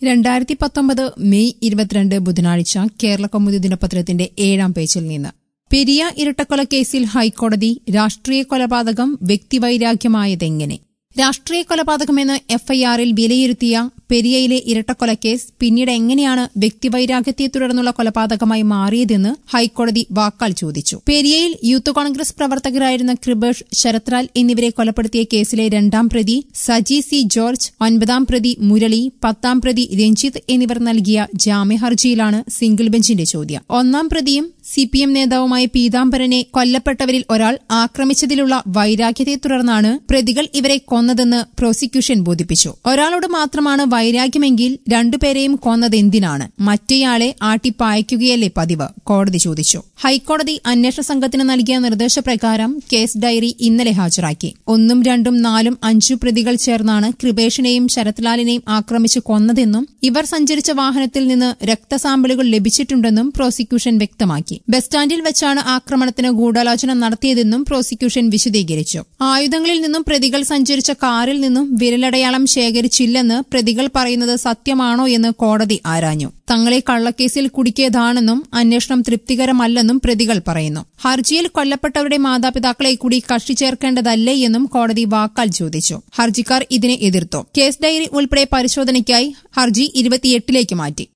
രണ്ടായിരത്തി പത്തൊമ്പത് മെയ് ഇരുപത്തിരണ്ട് ബുധനാഴ്ച കേരള കൗമുദി ദിനപത്രത്തിന്റെ ഏഴാം പേജിൽ നിന്ന് പെരിയ ഇരട്ടക്കൊലക്കേസിൽ ഹൈക്കോടതി രാഷ്ട്രീയ കൊലപാതകം വ്യക്തിവൈരാഗ്യമായതെങ്ങനെ രാഷ്ട്രീയ കൊലപാതകമെന്ന് എഫ്ഐആറിൽ വിലയിരുത്തിയ പെരിയയിലെ ഇരട്ടക്കൊലക്കേസ് പിന്നീട് എങ്ങനെയാണ് വ്യക്തിവൈരാഗ്യത്തെ തുടർന്നുള്ള കൊലപാതകമായി മാറിയതെന്ന് ഹൈക്കോടതി വാക്കാൽ ചോദിച്ചു പെരിയയിൽ യൂത്ത് കോൺഗ്രസ് പ്രവർത്തകരായിരുന്ന കൃപേഷ് ശരത്ലാൽ എന്നിവരെ കൊലപ്പെടുത്തിയ കേസിലെ രണ്ടാം പ്രതി സജി സി ജോർജ് ഒൻപതാം പ്രതി മുരളി പത്താം പ്രതി രഞ്ജിത്ത് എന്നിവർ നൽകിയ ജാമ്യഹർജിയിലാണ് സിംഗിൾ ബെഞ്ചിന്റെ ചോദ്യം ഒന്നാം പ്രതിയും സി പി എം നേതാവുമായ പീതാംബരനെ കൊല്ലപ്പെട്ടവരിൽ ഒരാൾ ആക്രമിച്ചതിലുള്ള വൈരാഗ്യത്തെ തുടർന്നാണ് പ്രതികൾ ഇവരെ കൊന്നതെന്ന് പ്രോസിക്യൂഷൻ ബോധിപ്പിച്ചു ഒരാളോട് മാത്രമാണ് വൈരാഗ്യമെങ്കിൽ രണ്ടുപേരെയും കൊന്നതെന്തിനാണ് മറ്റേയാളെ ആട്ടിപ്പായക്കുകയല്ലേ പതിവ് കോടതി ചോദിച്ചു ഹൈക്കോടതി അന്വേഷണ സംഘത്തിന് നൽകിയ നിർദ്ദേശപ്രകാരം കേസ് ഡയറി ഇന്നലെ ഹാജരാക്കി ഒന്നും രണ്ടും നാലും അഞ്ചു പ്രതികൾ ചേർന്നാണ് കൃപേഷിനെയും ശരത്ലാലിനെയും ആക്രമിച്ച് കൊന്നതെന്നും ഇവർ സഞ്ചരിച്ച വാഹനത്തിൽ നിന്ന് രക്തസാമ്പിളുകൾ ലഭിച്ചിട്ടുണ്ടെന്നും പ്രോസിക്യൂഷൻ വ്യക്തമാക്കി ബസ് സ്റ്റാൻഡിൽ വെച്ചാണ് ആക്രമണത്തിന് ഗൂഢാലോചന നടത്തിയതെന്നും പ്രോസിക്യൂഷൻ വിശദീകരിച്ചു ആയുധങ്ങളിൽ നിന്നും പ്രതികൾ സഞ്ചരിച്ച കാറിൽ നിന്നും വിരലടയാളം ശേഖരിച്ചില്ലെന്ന് പ്രതികൾ പറയുന്നത് സത്യമാണോ എന്ന് കോടതി ആരാഞ്ഞു തങ്ങളെ കള്ളക്കേസിൽ കുടുക്കിയതാണെന്നും അന്വേഷണം തൃപ്തികരമല്ലെന്നും പ്രതികൾ പറയുന്നു ഹർജിയിൽ കൊല്ലപ്പെട്ടവരുടെ മാതാപിതാക്കളെ കൂടി കക്ഷി ചേർക്കേണ്ടതല്ലേ എന്നും കോടതി വാക്കാൽ ചോദിച്ചു ഹർജിക്കാർ ഇതിനെ എതിർത്തു കേസ് ഡയറി ഉൾപ്പെടെ പരിശോധനയ്ക്കായി ഹർജി ഇരുപത്തിയെട്ടിലേക്ക് മാറ്റി